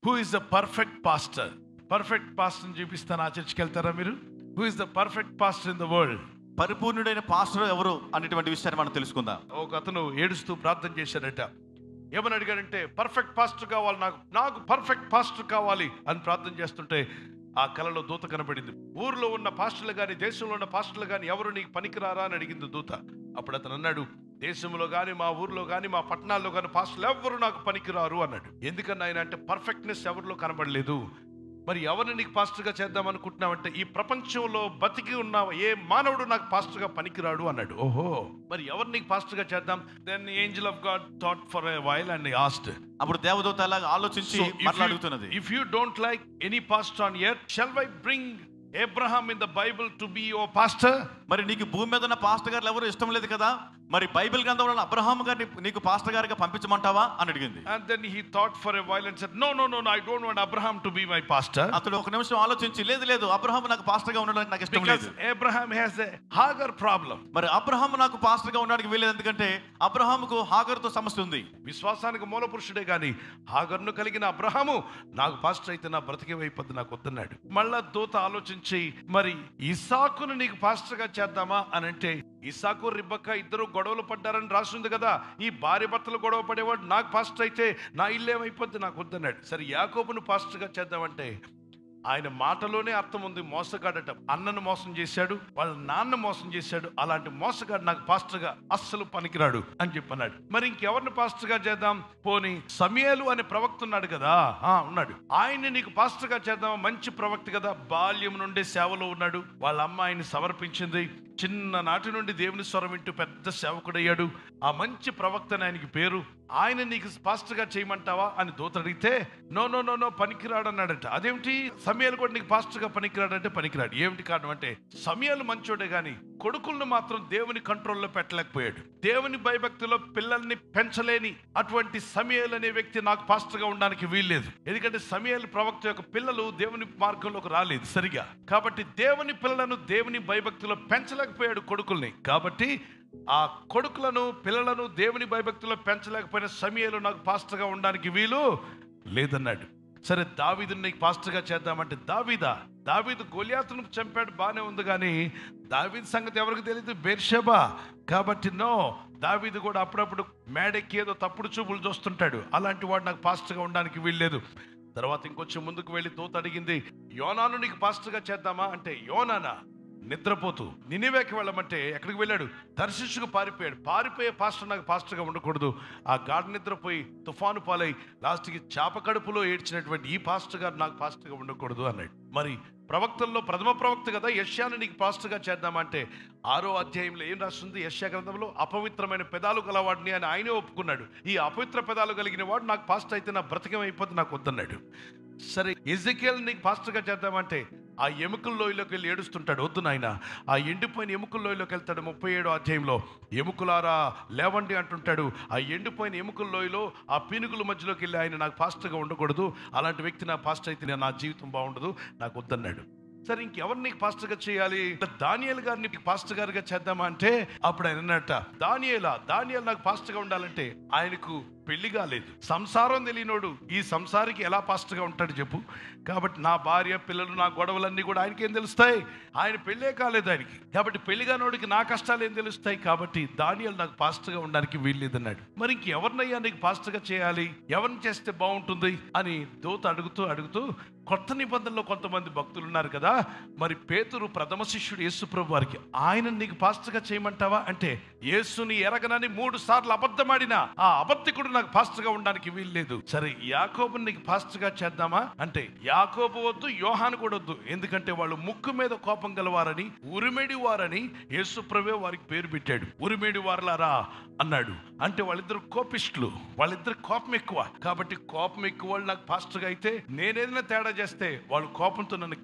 who is the perfect pastor perfect pastor చూపిస్తాను ఆ చర్చికి వెళ్తారా మీరు who is the perfect pastor in the world పరిపూర్ణుడైన పాస్టర్ ఎవరు అనేటువంటి విషయాన్ని మనం తెలుసుకుందాం ఒక అతను ఏడుస్తూ ప్రార్థన చేశాడట ఏమని అడిగాడంటే పర్ఫెక్ట్ పాస్టర్ కావాలి నాకు నాకు పర్ఫెక్ట్ పాస్టర్ కావాలి అని ప్రార్థన చేస్తుంటే ఆ కలలో దూత కనబడింది ఊర్లో ఉన్న పాస్టర్లు కానీ దేశంలో ఉన్న పాస్టర్లు కానీ ఎవరు నీకు పనికిరారా అని అడిగింది దూత అప్పుడు అతను అన్నాడు దేశంలో కానీ మా ఊర్లో కానీ మా పట్టణాల్లో కానీ పాస్టర్లు ఎవరు నాకు పనికిరారు అన్నాడు ఎందుకన్నా ఆయన అంటే పర్ఫెక్ట్నెస్ ఎవరిలో కనబడలేదు మరి ఎవరిని నీకు పాస్టర్గా చేద్దాం అనుకుంటున్నావంటే ఈ ప్రపంచంలో బతికి ఉన్న ఏ మానవుడు నాకు పాస్టర్గా పనికిరాడు అన్నాడు ఓహో మరి ఎవరు నీకు పాస్టర్గా చేద్దాం then angel of God thought for a while and asked అప్పుడు దేవదూత అలాగా ఆలోచించి మరలా అడుగుతున్నది if you don't like any pastor on earth shall I bring Abraham in the Bible to be a pastor మరి నీకు భూమి మీద ఉన్న పాస్టర్ గారు ఎవరు ఇష్టం లేదు కదా మరి బైబిల్ గ్రంథంలో ఉన్న అబ్రహాం గారిని నీకు పాస్టర్ గారిగా పంపించమంటావా అని అడిగింది and then he thought for a while and said no no no I don't want Abraham to be my pastor అతడు ఒక నిమిషం ఆలోచించి లేదు లేదు అబ్రహాం నాకు పాస్టర్ గా ఉండడానికి నాకు ఇష్టం బికాస్ లేదు Abraham has a Hagar problem మరి అబ్రహాం నాకు పాస్టర్ గా ఉండడానికి వీలేదు ఎందుకంటే అబ్రహాముకు హాగర్తో సమస్య ఉంది విశ్వాసానికి మూల పురుషుడే గాని హాగర్ను కలిగిన అబ్రహాము నాకు పాస్టర్ అయితే నా బ్రతికే అయిపోద్ది నాకు వద్దన్నాడు మళ్ళా దూత ఆలోచించి మరి ఇసాకును నీకు పాస్టర్గా చేద్దామా అని అంటే ఇసాకు రిబ్బక్క ఇద్దరు గొడవలు పడ్డారని రాసింది కదా ఈ భార్య భర్తలు గొడవ పడేవాడు నాకు పాస్టర్ అయితే నా ఇల్లు ఏమైపోద్ది నాకు వద్దన్నాడు సరే యాకోబును పాస్టర్గా చేద్దామంటే ఆయన మాటలోనే అర్థం ఉంది మోసగాడట అన్నను మోసం చేశాడు వాళ్ళ నాన్న మోసం చేశాడు అలాంటి మోసగాడు నాకు పాస్టర్గా అస్సలు పనికిరాడు అని చెప్పన్నాడు మరి ఇంకెవరిని పాస్టర్గా చేద్దాం పోని సమయాలు అనే ప్రవక్త ఉన్నాడు కదా ఆ ఉన్నాడు ఆయన్ని నీకు పాస్టర్గా చేద్దాం మంచి ప్రవక్త కదా బాల్యం నుండే సేవలో ఉన్నాడు వాళ్ళ అమ్మ ఆయన్ని సమర్పించింది చిన్న నాటి నుండి దేవుని స్వరం వింటూ పెద్ద సేవకుడయ్యాడు ఆ మంచి ప్రవక్త అని ఆయనకి పేరు ఆయన నీకు పాస్టర్గా చేయమంటావా అని దూత అడిగితే నో నో నో నో పనికిరాడు అన్నాడట అదేమిటి సమయాలు కూడా నీకు పాస్టర్గా పనికిరాడంటే పనికిరాడు ఏమిటి కారణం అంటే సమయాలు మంచోడే గాని కొడుకులను మాత్రం దేవుని కంట్రోల్లో పెట్టలేకపోయాడు దేవుని భయభక్తిలో పిల్లల్ని పెంచలేని అటువంటి సమయాలు అనే వ్యక్తి నాకు పాస్టర్గా ఉండడానికి వీల్లేదు ఎందుకంటే సమయాలు ప్రవక్త యొక్క పిల్లలు దేవుని మార్గంలోకి రాలేదు సరిగా కాబట్టి దేవుని పిల్లలను దేవుని భయభక్తిలో పెంచలేకపోయాడు కొడుకుల్ని కాబట్టి ఆ కొడుకులను పిల్లలను దేవుని భయభక్తిలో పెంచలేకపోయిన సమయాలు నాకు పాస్టర్గా ఉండడానికి వీలు లేదన్నాడు సరే దావీదుని నీకు పాస్టర్గా చేద్దామంటే దావీదా దావీదు గోలియాతును చంపాడు బాగానే ఉంది కానీ దావీదు సంగతి ఎవరికి తెలియదు బేర్షబా కాబట్టి నో దావీదు కూడా అప్పుడప్పుడు మేడెక్కి ఏదో తప్పుడు చూపులు చూస్తుంటాడు అలాంటి వాడు నాకు పాస్టర్గా ఉండడానికి వీల్లేదు తర్వాత ఇంకొంచెం ముందుకు వెళ్ళి దూత అడిగింది యోనాను నీకు పాస్టర్గా చేద్దామా అంటే యోనానా నిద్రపోతూ నినివేకి వెళ్ళమంటే ఎక్కడికి వెళ్ళాడు దర్శించుకు పారిపోయాడు పారిపోయే పాస్టర్ నాకు పాస్టర్గా ఉండకూడదు ఆ గాఢ నిద్రపోయి తుఫాను పాలై లాస్ట్కి చాప కడుపులో ఏడ్చినటువంటి ఈ పాస్టర్ గారు నాకు పాస్టర్గా ఉండకూడదు అన్నాడు మరి ప్రవక్తల్లో ప్రథమ ప్రవక్త కదా యష్యాను నీకు పాస్టర్గా చేద్దామంటే ఆరో అధ్యాయంలో ఏం రాస్తుంది యష్యా గ్రంథంలో అపవిత్రమైన పెదాలు గలవాడిని అని ఆయనే ఒప్పుకున్నాడు ఈ అపవిత్ర పెదాలు కలిగిన వాడు నాకు పాస్టర్ అయితే నా బ్రతకం అయిపోతే నాకు వద్దన్నాడు సరే ఎజకియల్ నీకు పాస్టర్గా చేద్దామంటే ఆ ఎముకల లోయలోకి వెళ్ళి ఏడుస్తుంటాడు వద్దు నాయన ఆ ఎండిపోయిన ఎముకల లోయలోకి వెళ్తాడు ముప్పై ఏడో అధ్యాయంలో ఎముకలారా లేవండి అంటుంటాడు ఆ ఎండిపోయిన ఎముకల లోయలో ఆ పీనుగుల మధ్యలోకి వెళ్ళి ఆయన నాకు పాస్టర్గా ఉండకూడదు అలాంటి వ్యక్తి నా పాస్టర్ అయితే నా జీవితం బాగుండదు నాకు వద్దన్నాడు సరే ఇంకెవరు నీకు పాస్టర్గా చేయాలి దానియల్ గారిని నీకు పాస్టర్ గారిగా చేద్దామా అంటే అప్పుడు ఆయన అన్నట్ట దానియేలా దానియల్ నాకు పాస్టర్గా ఉండాలంటే ఆయనకు పెళ్లి కాలేదు సంసారం తెలియనోడు ఈ సంసారికి ఎలా పాస్టర్గా ఉంటాడు చెప్పు కాబట్టి నా భార్య పిల్లలు నా గొడవలన్నీ కూడా ఆయనకి ఏం తెలుస్తాయి ఆయన పెళ్ళే కాలేదు ఆయనకి కాబట్టి పెళ్లి కానోడికి నా కష్టాలు ఏం తెలుస్తాయి కాబట్టి దానియల్ నాకు పాస్టర్గా ఉండడానికి వీల్లేదన్నాడు మరి ఇంకెవరినయ్యా నీకు పాస్టర్గా చేయాలి ఎవరిని చేస్తే బాగుంటుంది అని దూత అడుగుతూ అడుగుతూ కొత్త నిబంధనలో కొంతమంది భక్తులు ఉన్నారు కదా మరి పేతురు ప్రథమ శిష్యుడు యేసుప్రభు వారికి ఆయన నీకు పాస్టర్గా చేయమంటావా అంటే యేసుని ఎరగనని మూడు సార్లు అబద్ధమాడినా ఆ అబద్ధికుడు నాకు పాస్టర్గా ఉండడానికి వీల్లేదు సరే యాకోబు నీకు పాస్టర్గా చేద్దామా అంటే యాకోబు వద్దు యోహాను కూడా వద్దు ఎందుకంటే వాళ్ళు ముక్కు మీద కోపం గలవారని ఉరిమెడి వారని యేసుప్రభే వారికి పేరు పెట్టాడు ఉరిమెడి వారలారా అన్నాడు అంటే వాళ్ళిద్దరు కోపిస్టులు వాళ్ళిద్దరు కోపం ఎక్కువ కాబట్టి కోపం ఎక్కువ వాళ్ళు నాకు పాస్టర్గా అయితే నేనేదైనా తేడా చేస్తే వాళ్ళు కోపంతో నన్ను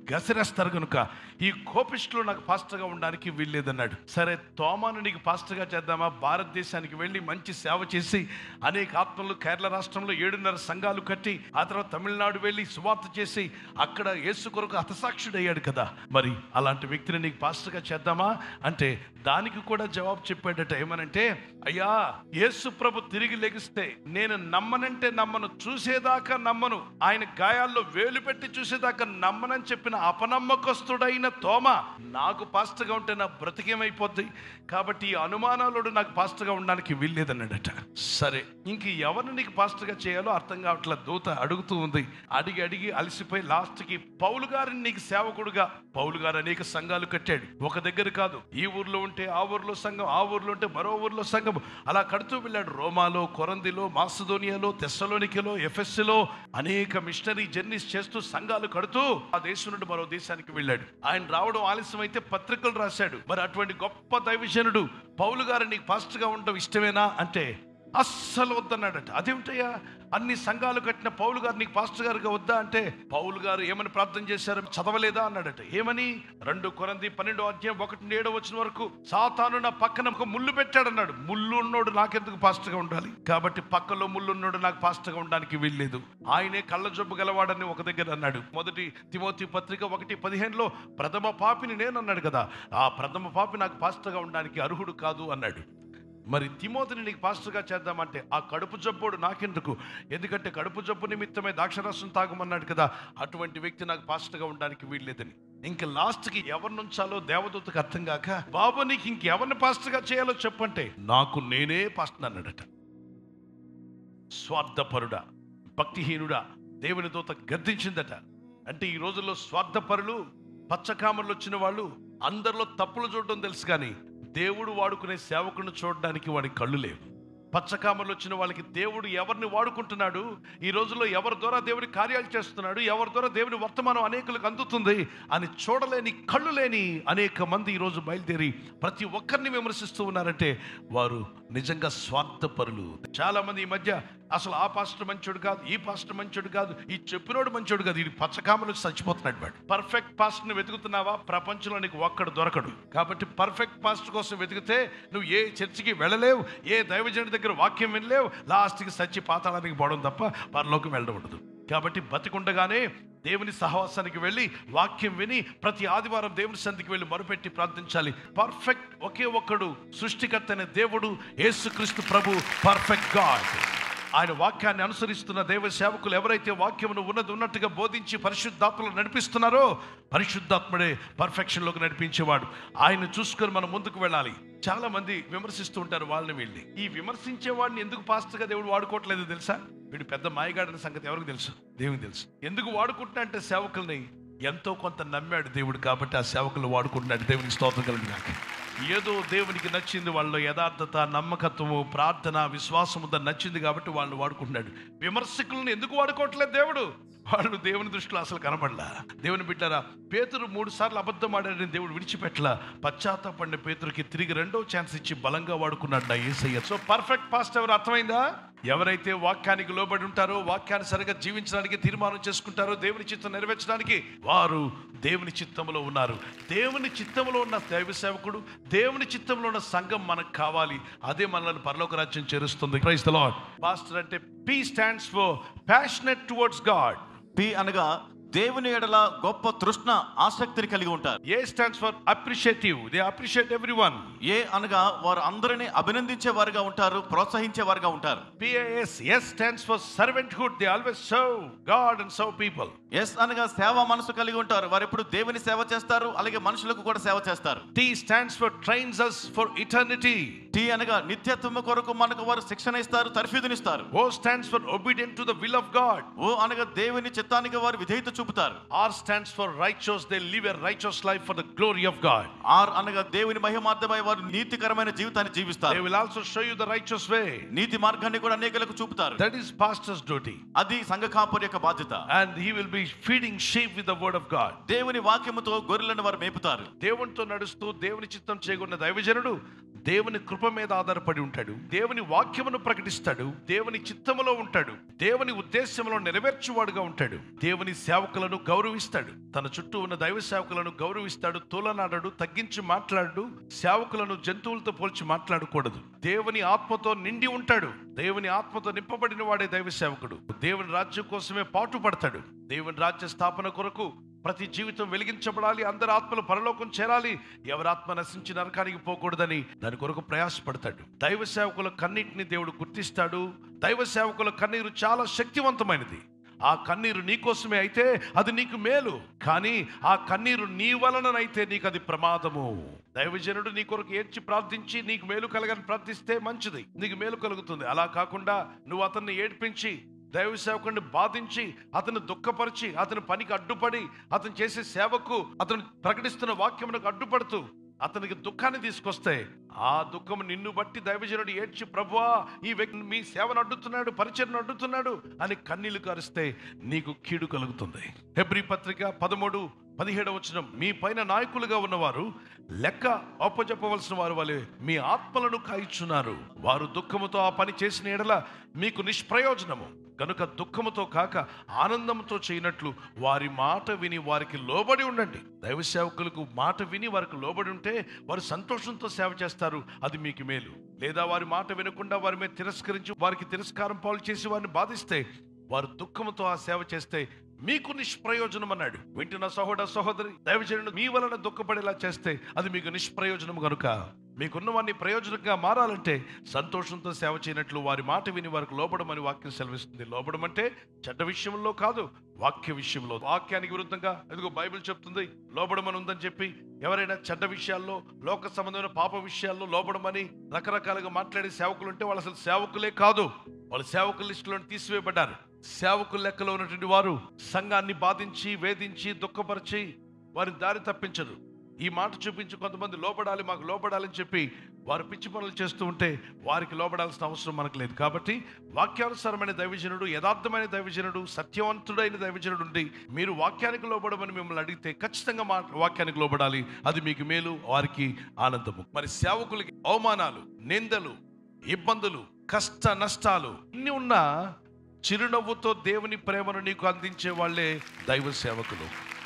గసిరేస్తారు కనుక ఈ కోపిస్టులు నాకు పాస్టర్గా ఉండడానికి వీల్లేదన్నాడు సరే తోమాను నీకు పాస్టర్గా చేద్దామా భారతదేశానికి వెళ్ళి మంచి సేవ చేసి అనేక ఆత్మలు కేరళ రాష్ట్రంలో ఏడున్నర సంఘాలు కట్టి ఆ తర్వాత తమిళనాడు వెళ్ళి సువార్త చేసి అక్కడ యేసు కొరకు హతసాక్షుడయ్యాడు కదా మరి అలాంటి వ్యక్తిని నీకు పాస్టర్గా చేద్దామా అంటే దానికి కూడా జవాబు చెప్పాడట ఏమనంటే అయ్యా యేసు ప్రభు తిరిగి లెగిస్తే నేను నమ్మనంటే నమ్మను చూసేదాకా నమ్మను ఆయన గాయాల్లో వేలు పెట్టి చూసేదాకా నమ్మనని చెప్పిన అపనమ్మకస్తుడైన తోమ నాకు పాస్టర్గా ఉంటే నా బ్రతికేమైపోద్ది కాబట్టి ఈ అనుమానాలుడు నాకు పాస్టర్గా ఉండడానికి వీల్లేదన్నాడట సరే ఇంక ఎవరిని నీకు పాస్టర్గా చేయాలో అర్థం కావట్లే దూత అడుగుతూ ఉంది అడిగి అడిగి అలసిపోయి లాస్ట్కి పౌలు గారిని నీకు సేవకుడుగా పౌలు గారు అనేక సంఘాలు కట్టాడు ఒక దగ్గర కాదు ఈ ఊర్లో ఉంటే ఆ ఊర్లో సంఘం ఆ ఊర్లో ఉంటే మరో ఊర్లో సంఘం అలా కడుతూ వెళ్ళాడు రోమాలో కొరందిలో మాసిదోనియాలో తెస్సలోనికలో ఎఫ్ఎస్సిలో అనేక మిషనరీ జర్నీస్ చేస్తూ సంఘాలు కడుతూ ఆ దేశం నుండి మరో దేశానికి వెళ్ళాడు ఆయన రావడం ఆలస్యం అయితే పత్రికలు రాశాడు మరి అటువంటి గొప్ప దైవజనుడు పౌలు గారు నీకు పాస్టర్గా ఉండడం ఇష్టమేనా అంటే అస్సలు వద్దన్నాడట అదేమిటయ్యా అన్ని సంఘాలు కట్టిన పౌలు గారు నీకు పాస్టర్ గారుగా వద్దా అంటే పౌలు గారు ఏమని ప్రార్థన చేశారు చదవలేదా అన్నాడట ఏమని రెండు కొరంది పన్నెండో అధ్యాయం ఒకటి నుండి ఏడో వచ్చిన వరకు సాతాను నా పక్కన ఒక ముళ్ళు పెట్టాడన్నాడు ముళ్ళు ఉన్నోడు నాకెందుకు పాస్టర్గా ఉండాలి కాబట్టి పక్కలో ముళ్ళు ఉన్నోడు నాకు పాస్టర్గా ఉండడానికి వీల్లేదు ఆయనే కళ్ళ జబ్బు గలవాడని ఒక దగ్గర అన్నాడు మొదటి తిమోతి పత్రిక ఒకటి పదిహేనులో ప్రథమ పాపిని నేను అన్నాడు కదా ఆ ప్రథమ పాపి నాకు పాస్టర్గా ఉండడానికి అర్హుడు కాదు అన్నాడు మరి తిమోతిని నీకు పాస్టర్గా చేద్దామంటే ఆ కడుపు జబ్బుడు నాకెందుకు ఎందుకంటే కడుపు జబ్బు నిమిత్తమే ద్రాక్షరసం తాగమన్నాడు కదా అటువంటి వ్యక్తి నాకు పాస్టర్గా ఉండడానికి వీల్లేదని ఇంక లాస్ట్కి ఎవరిని ఉంచాలో దేవదూతకు అర్థం కాక బాబు నీకు ఇంకెవరిని పాస్టర్గా చేయాలో చెప్పంటే నాకు నేనే పాస్టర్ అన్నాడట స్వార్థపరుడా భక్తిహీనుడా దేవుని దూత గద్దించిందట అంటే ఈ రోజుల్లో స్వార్థపరులు పచ్చకామర్లు వచ్చిన వాళ్ళు అందరిలో తప్పులు చూడడం తెలుసు కానీ దేవుడు వాడుకునే సేవకుని చూడడానికి వాడి కళ్ళు లేవు పచ్చకామర్లు వచ్చిన వాళ్ళకి దేవుడు ఎవరిని వాడుకుంటున్నాడు ఈ రోజుల్లో ఎవరి ద్వారా దేవుడి కార్యాలు చేస్తున్నాడు ఎవరి ద్వారా దేవుని వర్తమానం అనేకులకు అందుతుంది అని చూడలేని కళ్ళు లేని అనేక మంది ఈరోజు బయలుదేరి ప్రతి ఒక్కరిని విమర్శిస్తూ ఉన్నారంటే వారు నిజంగా స్వార్థపరులు చాలా మంది ఈ మధ్య అసలు ఆ పాస్టర్ మంచోడు కాదు ఈ పాస్టర్ మంచోడు కాదు ఈ చెప్పినోడు మంచోడు కాదు ఇది పచ్చకామలు చచ్చిపోతున్నాడు వాడు పర్ఫెక్ట్ పాస్టర్ని వెతుకుతున్నావా ప్రపంచంలో నీకు ఒక్కడు దొరకడు కాబట్టి పర్ఫెక్ట్ పాస్టర్ కోసం వెతికితే నువ్వు ఏ చర్చికి వెళ్ళలేవు ఏ దైవజనుడి దగ్గర వాక్యం వినలేవు లాస్ట్కి సచ్చి పాతాళానికి పోవడం తప్ప పరలోకి వెళ్ళడం ఉండదు కాబట్టి బతికుండగానే దేవుని సహవాసానికి వెళ్ళి వాక్యం విని ప్రతి ఆదివారం దేవుని సంధికి వెళ్ళి మొరుపెట్టి ప్రార్థించాలి పర్ఫెక్ట్ ఒకే ఒక్కడు సృష్టికర్త అనే దేవుడు యేసుక్రీస్తు ప్రభు పర్ఫెక్ట్ గాడ్ ఆయన వాక్యాన్ని అనుసరిస్తున్న దైవ సేవకులు ఎవరైతే వాక్యమును ఉన్నది ఉన్నట్టుగా బోధించి పరిశుద్ధాత్మలు నడిపిస్తున్నారో పరిశుద్ధాత్ముడే పర్ఫెక్షన్లోకి నడిపించేవాడు ఆయన చూసుకొని మనం ముందుకు వెళ్ళాలి చాలా మంది విమర్శిస్తూ ఉంటారు వాళ్ళని వీళ్ళని ఈ విమర్శించే వాడిని ఎందుకు పాస్టర్గా దేవుడు వాడుకోవట్లేదు తెలుసా వీడు పెద్ద మాయగాడని సంగతి ఎవరికి తెలుసు దేవునికి తెలుసు ఎందుకు వాడుకుంటున్నా అంటే సేవకుల్ని ఎంతో కొంత నమ్మాడు దేవుడు కాబట్టి ఆ సేవకులు వాడుకుంటున్నాడు దేవునికి స్తోత్రం కలిగినాక ఏదో దేవునికి నచ్చింది వాళ్ళ యథార్థత నమ్మకత్వము ప్రార్థన విశ్వాసం ఉందని నచ్చింది కాబట్టి వాళ్ళని వాడుకుంటున్నాడు విమర్శకులను ఎందుకు వాడుకోవట్లేదు దేవుడు వాళ్ళు దేవుని దృష్టిలో అసలు కనబడలా దేవుని బిడ్డారా పేతురు మూడు సార్లు అబద్ధం ఆడాడని దేవుడు విడిచిపెట్టలా పశ్చాత్తాపడిన పేతురుకి తిరిగి రెండో ఛాన్స్ ఇచ్చి బలంగా వాడుకున్నాడు నా ఏసయ్య సో పర్ఫెక్ట్ పాస్ట్ ఎవరు అర్థమైందా ఎవరైతే వాక్యానికి లోబడి ఉంటారో వాక్యాన్ని సరిగా జీవించడానికి తీర్మానం చేసుకుంటారో దేవుని చిత్తం నెరవేర్చడానికి వారు దేవుని చిత్తంలో ఉన్నారు దేవుని చిత్తంలో ఉన్న దైవ సేవకుడు దేవుని చిత్తంలో ఉన్న సంఘం మనకు కావాలి అదే మనల్ని పరలోక రాజ్యం చేరుస్తుంది ప్రైజ్ ద లార్డ్ పాస్టర్ అంటే P stands for passionate towards God P అనగా దేవుని ఎడల గొప్ప తృష్ణ ఆసక్తిని కలిగి ఉంటారు A stands for appreciative they appreciate everyone A అనగా వారు అందరినీ అభినందించే వారుగా ఉంటారు ప్రోత్సహించే వారుగా ఉంటారు PAS S stands for servanthood they always serve God and serve people S అనగా సేవ మనసు కలిగి ఉంటారు వారు ఎప్పుడు దేవుని సేవ చేస్తారు అలాగే మనుషులకు కూడా సేవ చేస్తారు T stands for trains us for eternity T అనగా నిత్యత్వం కొరకు మనకు వారు శిక్షణ ఇస్తారు తర్ఫీదునిస్తారు O stands for obedient to the will of God O అనగా దేవుని చిత్తానికి వారు విధేయత చూపుతారు R stands for righteous they live a righteous life for the glory of God R అనగా దేవుని మహిమార్థమై వారు నీతికరమైన జీవితాన్ని దే జీవిస్తారు will also show you the righteous way నీతి మార్గాన్ని కూడా అనేకులకు చూపుతారు దట్ ఈస్ పాస్టర్స్ డ్యూటీ అది సంఘ కాపరి యొక్క బాధ్యత and he will be feeding sheep with the word of God దేవుని వాక్యముతో గొర్రెలను వారు మేపుతారు దేవునితో నడుస్తూ దేవుని చిత్తం చేయకున్న దైవజనుడు దేవుని కృప మీద ఆధారపడి ఉంటాడు దేవుని వాక్యమును ప్రకటిస్తాడు దేవుని చిత్తములో ఉంటాడు దేవుని ఉద్దేశంలో నెరవేర్చువాడుగా ఉంటాడు దేవుని సేవకులను గౌరవిస్తాడు తన చుట్టూ ఉన్న దైవ సేవకులను గౌరవిస్తాడు తూలనాడడు తగ్గించి మాట్లాడు సేవకులను జంతువులతో పోల్చి మాట్లాడకూడదు దేవుని ఆత్మతో నిండి ఉంటాడు దేవుని ఆత్మతో నింపబడిన వాడే దైవ సేవకుడు దేవుని రాజ్యం కోసమే పాటు పడతాడు దేవుని రాజ్య స్థాపన కొరకు ప్రతి జీవితం వెలిగించబడాలి అందరి ఆత్మలు పరలోకం చేరాలి ఎవరి ఆత్మ నశించి నరకానికి పోకూడదని దాని కొరకు ప్రయాసపడతాడు దైవ సేవకుల కన్నీటిని దేవుడు గుర్తిస్తాడు దైవ సేవకుల కన్నీరు చాలా శక్తివంతమైనది ఆ కన్నీరు నీ కోసమే అయితే అది నీకు మేలు కానీ ఆ కన్నీరు నీ వలననైతే నీకు అది ప్రమాదము దైవజనుడు నీ కొరకు ఏడ్చి ప్రార్థించి నీకు మేలు కలగని ప్రార్థిస్తే మంచిది నీకు మేలు కలుగుతుంది అలా కాకుండా నువ్వు అతన్ని ఏడ్పించి దైవ సేవకుడిని బాధించి అతను దుఃఖపరిచి అతని పనికి అడ్డుపడి అతను చేసే సేవకు అతను ప్రకటిస్తున్న వాక్యమునకు అడ్డుపడుతూ అతనికి దుఃఖాన్ని తీసుకొస్తే ఆ దుఃఖం నిన్ను బట్టి దైవజనుడు ఏడ్చి ప్రభువా ఈ వ్యక్తి మీ సేవను అడ్డుతున్నాడు పరిచయను అడ్డుతున్నాడు అని కన్నీళ్లు కరిస్తే నీకు కీడు కలుగుతుంది హెబ్రి పత్రిక పదమూడు పదిహేడవ వచనం మీ పైన నాయకులుగా ఉన్నవారు లెక్క అప్పచెప్పవలసిన వారు వలె మీ ఆత్మలను కాయిచున్నారు వారు దుఃఖముతో ఆ పని చేసిన ఎడల మీకు నిష్ప్రయోజనము కనుక దుఃఖముతో కాక ఆనందంతో చేయనట్లు వారి మాట విని వారికి లోబడి ఉండండి దైవ సేవకులకు మాట విని వారికి లోబడి ఉంటే వారు సంతోషంతో సేవ చేస్తారు అది మీకు మేలు లేదా వారి మాట వినకుండా వారి మీద తిరస్కరించి వారికి తిరస్కారం పాలు చేసి వారిని బాధిస్తే వారు దుఃఖముతో ఆ సేవ చేస్తే మీకు నిష్ప్రయోజనం అన్నాడు వింటున్న సహోదర సహోదరి దైవజనుడు మీ వలన దుఃఖపడేలా చేస్తే అది మీకు నిష్ప్రయోజనం కనుక మీకున్నవన్నీ ప్రయోజనంగా మారాలంటే సంతోషంతో సేవ చేయనట్లు వారి మాట విని వారికి లోబడమని వాక్యం సెలవిస్తుంది లోబడం అంటే చెడ్డ విషయంలో కాదు వాక్య విషయంలో వాక్యానికి విరుద్ధంగా ఎదుగో బైబిల్ చెప్తుంది లోబడమని ఉందని చెప్పి ఎవరైనా చెడ్డ విషయాల్లో లోక సంబంధమైన పాప విషయాల్లో లోబడమని రకరకాలుగా మాట్లాడే సేవకులు ఉంటే వాళ్ళు అసలు సేవకులే కాదు వాళ్ళు సేవకుల లిస్టులో తీసివేయబడ్డారు సేవకుల లెక్కలో ఉన్నటువంటి వారు సంఘాన్ని బాధించి వేధించి దుఃఖపరిచి వారిని దారి తప్పించరు ఈ మాట చూపించి కొంతమంది లోపడాలి మాకు లోపడాలని చెప్పి వారు పిచ్చి పనులు చేస్తూ ఉంటే వారికి లోపడాల్సిన అవసరం మనకు లేదు కాబట్టి వాక్యానుసారమైన దైవజనుడు యథార్థమైన దైవజనుడు సత్యవంతుడైన దైవజనుడు ఉండి మీరు వాక్యానికి లోబడమని మిమ్మల్ని అడిగితే ఖచ్చితంగా మా వాక్యానికి లోబడాలి అది మీకు మేలు వారికి ఆనందము మరి సేవకులకి అవమానాలు నిందలు ఇబ్బందులు కష్ట నష్టాలు ఇన్ని ఉన్నా చిరునవ్వుతో దేవుని ప్రేమను నీకు అందించే వాళ్ళే దైవ సేవకులు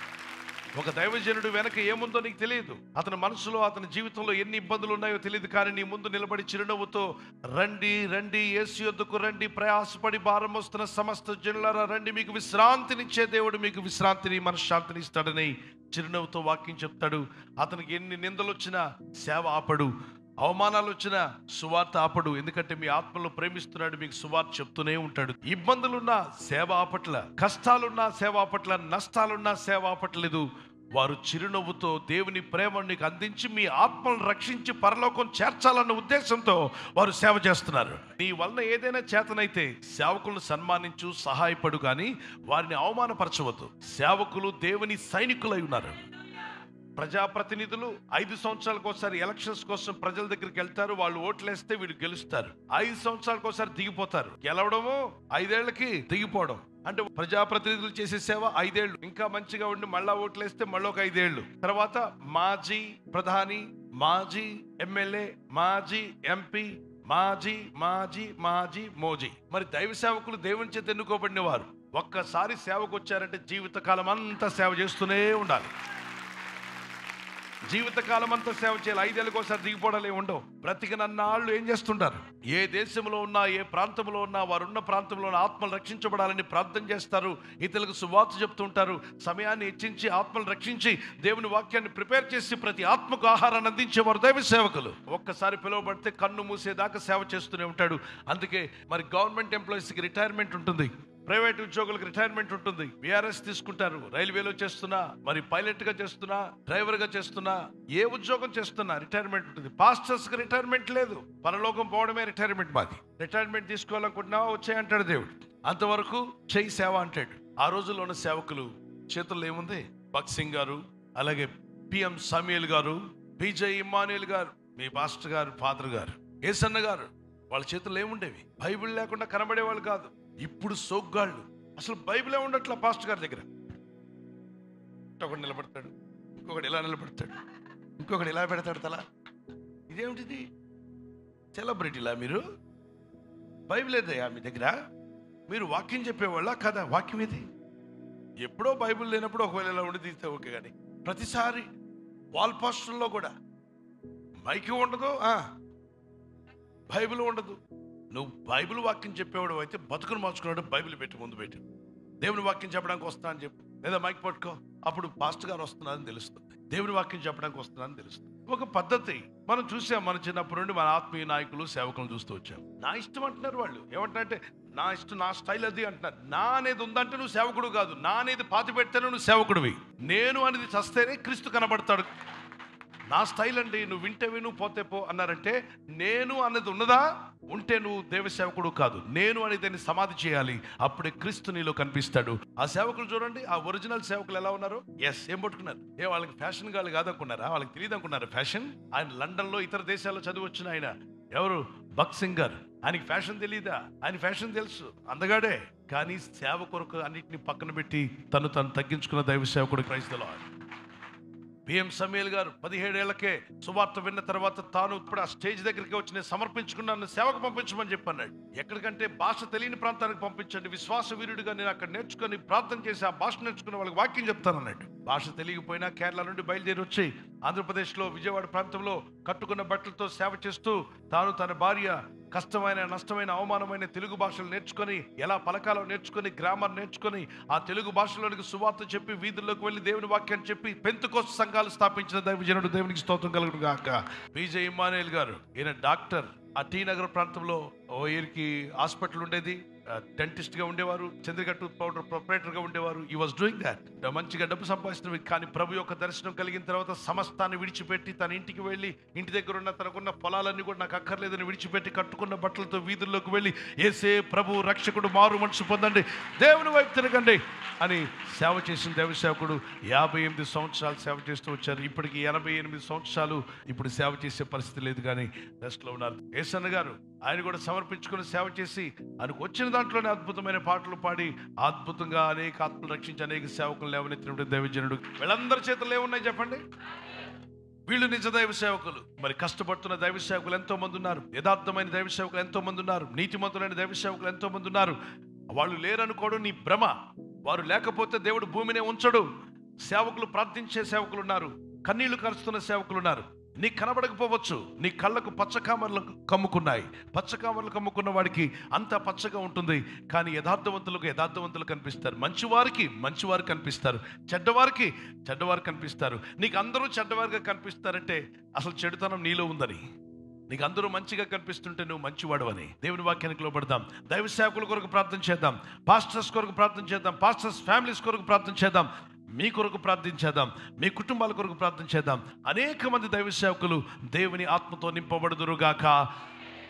ఒక దైవజనుడు వెనక ఏముందో నీకు తెలియదు అతని మనసులో అతని జీవితంలో ఎన్ని ఇబ్బందులు ఉన్నాయో తెలియదు కానీ నీ ముందు నిలబడి చిరునవ్వుతో రండి రండి యేసు యొద్దకు రండి ప్రయాసపడి భారం వస్తున్న సమస్త జనులారా రండి మీకు విశ్రాంతినిచ్చే దేవుడు మీకు విశ్రాంతిని మనశ్శాంతిని ఇస్తాడని చిరునవ్వుతో వాక్యం చెప్తాడు అతనికి ఎన్ని నిందలు వచ్చినా సేవ ఆపడు అవమానాలు వచ్చినా సువార్త ఆపడు ఎందుకంటే మీ ఆత్మలో ప్రేమిస్తున్నాడు మీకు సువార్త చెప్తూనే ఉంటాడు ఇబ్బందులున్నా సేవ ఆపట్ల కష్టాలున్నా సేవ ఆపట్ల నష్టాలున్నా సేవ ఆపట్లేదు వారు చిరునవ్వుతో దేవుని ప్రేమను నీకు అందించి మీ ఆత్మను రక్షించి పరలోకం చేర్చాలన్న ఉద్దేశంతో వారు సేవ చేస్తున్నారు నీ వలన ఏదైనా చేతనైతే సేవకులను సన్మానించు సహాయపడు కానీ వారిని అవమానపరచవద్దు సేవకులు దేవుని సైనికులై ఉన్నారు ప్రజాప్రతినిధులు ఐదు సంవత్సరాలకు ఒకసారి ఎలక్షన్స్ కోసం ప్రజల దగ్గరికి వెళ్తారు వాళ్ళు ఓట్లేస్తే వీళ్ళు గెలుస్తారు ఐదు సంవత్సరాలకు ఒకసారి దిగిపోతారు గెలవడము ఐదేళ్లకి దిగిపోవడం అంటే ప్రజాప్రతినిధులు చేసే సేవ ఐదేళ్లు ఇంకా మంచిగా ఉండి మళ్ళా ఓట్లేస్తే మళ్ళీ ఒక ఐదేళ్లు తర్వాత మాజీ ప్రధాని మాజీ ఎమ్మెల్యే మాజీ ఎంపీ మాజీ మాజీ మాజీ మోజీ మరి దైవ సేవకులు దేవుని చేత ఎన్నుకోబడిన వారు ఒక్కసారి సేవకు వచ్చారంటే జీవితకాలం అంతా సేవ చేస్తూనే ఉండాలి జీవితకాలం అంతా సేవ చేయాలి ఐదేళ్ళకి ఒకసారి దిగిపోవడాలే ఉండవు బ్రతికినన్నాళ్ళు ఏం చేస్తుంటారు ఏ దేశంలో ఉన్నా ఏ ప్రాంతంలో ఉన్నా వారున్న ప్రాంతంలో ఉన్న ఆత్మలు రక్షించబడాలని ప్రార్థన చేస్తారు ఇతరులకు సువార్త చెప్తుంటారు సమయాన్ని హెచ్చించి ఆత్మలు రక్షించి దేవుని వాక్యాన్ని ప్రిపేర్ చేసి ప్రతి ఆత్మకు ఆహారాన్ని అందించేవారు దైవ సేవకులు ఒక్కసారి పిలువబడితే కన్ను మూసేదాకా సేవ చేస్తూనే ఉంటాడు అందుకే మరి గవర్నమెంట్ ఎంప్లాయీస్కి రిటైర్మెంట్ ఉంటుంది ప్రైవేట్ ఉద్యోగులకు రిటైర్మెంట్ ఉంటుంది విఆర్ఎస్ తీసుకుంటారు రైల్వేలో చేస్తున్నా మరి పైలట్ గా చేస్తున్నా డ్రైవర్ గా చేస్తున్నా ఏ ఉద్యోగం చేస్తున్నా రిటైర్మెంట్ ఉంటుంది పాస్టర్స్ కి రిటైర్మెంట్ లేదు పరలోకం పోవడమే రిటైర్మెంట్ మాది రిటైర్మెంట్ తీసుకోవాలనుకుంటున్నావా వచ్చాయంటాడు దేవుడు అంతవరకు చెయ్యి సేవ అంటాడు ఆ రోజుల్లో ఉన్న సేవకులు చేతుల్లో ఏముంది భగత్ సింగ్ గారు అలాగే పిఎం సమీల్ గారు బీజే ఇమానుయల్ గారు మీ పాస్టర్ గారు ఫాదర్ గారు ఏసన్న గారు వాళ్ళ చేతుల్లో ఏముండేవి బైబిల్ లేకుండా కనబడేవాళ్ళు కాదు ఇప్పుడు సోగ్గాళ్ళు అసలు బైబిలే ఉండట్లా పాస్టర్ గారి దగ్గర ఒకటి నిలబడతాడు ఇంకొకటి ఇలా నిలబడతాడు ఇంకొకటి ఇలా పెడతాడు తల ఇదేమిటిది సెలబ్రిటీలా మీరు బైబిల్ ఏదయ్యా మీ దగ్గర మీరు వాక్యం చెప్పేవాళ్ళ కదా వాక్యం ఇది ఎప్పుడో బైబిల్ లేనప్పుడు ఒకవేళ ఇలా ఉండి తీస్తే ఓకే కానీ ప్రతిసారి వాల్ పోస్టర్లో కూడా మైకి ఉండదు ఆ, బైబిల్ ఉండదు నువ్వు బైబిల్ వాక్యం చెప్పేవాడు అయితే బతుకును మార్చుకున్నాడు బైబిల్ పెట్టి ముందు పెట్టి దేవుని వాక్యం చెప్పడానికి వస్తున్నా అని చెప్పు లేదా మైక్ పట్టుకో అప్పుడు పాస్టర్ గారు వస్తున్నారని తెలుస్తుంది దేవుని వాక్యం చెప్పడానికి వస్తున్నారని తెలుస్తుంది ఒక పద్ధతి మనం చూసాం మన చిన్నప్పటి నుండి మన ఆత్మీయ నాయకులు సేవకులను చూస్తూ వచ్చాం నా ఇష్టం అంటున్నారు వాళ్ళు ఏమంటారంటే నా ఇష్టం నా స్టైల్ అది అంటున్నారు నా అనేది ఉందంటే నువ్వు సేవకుడు కాదు నా అనేది పాతి పెడితేనే నువ్వు సేవకుడివి నేను అనేది చస్తేనే క్రీస్తు కనబడతాడు నా స్టైల్ అండి నువ్వు వింటే విను పోతే పో అన్నారంటే నేను అన్నది ఉన్నదా ఉంటే నువ్వు దేవ సేవకుడు కాదు నేను అనేది సమాధి చేయాలి అప్పుడే క్రీస్తు నీలో కనిపిస్తాడు ఆ సేవకులు చూడండి ఆ ఒరిజినల్ సేవకులు ఎలా ఉన్నారు ఎస్ ఏం పట్టుకున్నారు ఏ వాళ్ళకి ఫ్యాషన్ గాలు కాదనుకున్నారా వాళ్ళకి తెలియదు అనుకున్నారా ఫ్యాషన్ ఆయన లండన్ లో ఇతర దేశాల్లో చదివి వచ్చిన ఆయన ఎవరు బక్ సింగర్ ఆయనకి ఫ్యాషన్ తెలియదా ఆయన ఫ్యాషన్ తెలుసు అందగాడే కానీ సేవ కొరకు అన్నిటిని పక్కన పెట్టి తను తను తగ్గించుకున్న దైవ సేవకుడు క్రైస్తలో పిఎం సమీల్ గారు పదిహేడేళ్లకే సువార్త విన్న తర్వాత తాను ఇప్పుడు ఆ స్టేజ్ దగ్గరికి వచ్చి నేను సమర్పించుకున్నాను సేవకు పంపించమని చెప్పన్నాడు ఎక్కడికంటే భాష తెలియని ప్రాంతానికి పంపించండి విశ్వాస వీరుడిగా నేను అక్కడ నేర్చుకొని ప్రార్థన చేసి ఆ భాష నేర్చుకుని వాళ్ళకి వాక్యం చెప్తానన్నాడు భాష తెలియకపోయినా కేరళ నుండి బయలుదేరి వచ్చి ఆంధ్రప్రదేశ్లో విజయవాడ ప్రాంతంలో కట్టుకున్న బట్టలతో సేవ చేస్తూ తాను తన భార్య కష్టమైన నష్టమైన అవమానమైన తెలుగు భాషలు నేర్చుకొని ఎలా పలకాలో నేర్చుకొని గ్రామర్ నేర్చుకొని ఆ తెలుగు భాషలోనికి సువార్త చెప్పి వీధుల్లోకి వెళ్ళి దేవుని వాక్యాన్ని చెప్పి పెంతుకోస సంఘాలు స్థాపించిన దైవజనుడు దేవునికి స్తోత్రం కలుగును గాక విజయ్ ఇమానుయల్ గారు ఈయన డాక్టర్ ఆ టీ నగర్ ప్రాంతంలో ఓ ఈయనకి హాస్పిటల్ ఉండేది డెంటిస్ట్ గా ఉండేవారు చంద్రగట్టు పౌడర్ ప్రొపరేటర్ గా ఉండేవారు ఈ వాజ్ డూయింగ్ దాట్ మంచిగా డబ్బు సంపాదిస్తున్నవి కానీ ప్రభు యొక్క దర్శనం కలిగిన తర్వాత సమస్తాన్ని విడిచిపెట్టి తన ఇంటికి వెళ్ళి ఇంటి దగ్గర ఉన్న తనకున్న పొలాలన్నీ కూడా నాకు అక్కర్లేదని విడిచిపెట్టి కట్టుకున్న బట్టలతో వీధుల్లోకి వెళ్ళి ఏసే ప్రభు రక్షకుడు మారు మనసు పొందండి దేవుని వైపు తిరగండి అని సేవ చేసిన దేవ సేవకుడు యాభై ఎనిమిది సంవత్సరాలు సేవ చేస్తూ వచ్చారు ఇప్పటికి ఎనభై ఎనిమిది సంవత్సరాలు ఇప్పుడు సేవ చేసే పరిస్థితి లేదు కానీ రెస్ట్లో ఉన్నారు ఏసన్న గారు ఆయన కూడా సమర్పించుకుని సేవ చేసి ఆయనకు వచ్చిన దాంట్లోనే అద్భుతమైన పాటలు పాడి అద్భుతంగా అనేక ఆత్మలు రక్షించి అనేక సేవకులు లేవనెత్తినటువంటి దైవజనుడు వీళ్ళందరి చేతులు ఏమున్నాయి చెప్పండి వీళ్ళు నిజ దైవ సేవకులు మరి కష్టపడుతున్న దైవ సేవకులు ఎంతో మంది ఉన్నారు యథార్థమైన దైవ సేవకులు ఎంతో మంది ఉన్నారు నీతిమంతులైన దైవ సేవకులు ఎంతో మంది ఉన్నారు వాళ్ళు లేరనుకోవడం నీ భ్రమ వారు లేకపోతే దేవుడు భూమినే ఉంచడు సేవకులు ప్రార్థించే సేవకులు ఉన్నారు కన్నీళ్లు కరుస్తున్న సేవకులు ఉన్నారు నీకు కనబడకపోవచ్చు నీ కళ్ళకు పచ్చకామర్లు కమ్ముకున్నాయి పచ్చకామర్లు కమ్ముకున్న వాడికి అంతా పచ్చగా ఉంటుంది కానీ యథార్థవంతులకు యథార్థవంతులు కనిపిస్తారు మంచివారికి మంచివారు కనిపిస్తారు చెడ్డవారికి చెడ్డవారు కనిపిస్తారు నీకు అందరూ చెడ్డవారిగా కనిపిస్తారంటే అసలు చెడుతనం నీలో ఉందని నీకు అందరూ మంచిగా కనిపిస్తుంటే నువ్వు మంచివాడు అని దేవుని వాక్యానికి లోపడదాం దైవ సేవకుల కొరకు ప్రార్థన చేద్దాం పాస్టర్స్ కొరకు ప్రార్థన చేద్దాం పాస్టర్స్ ఫ్యామిలీస్ కొరకు ప్రార్థన చేద్దాం మీ కొరకు ప్రార్థించేద్దాం మీ కుటుంబాల కొరకు ప్రార్థన చేద్దాం అనేక మంది దైవ సేవకులు దేవుని ఆత్మతో నింపబడుదురుగాక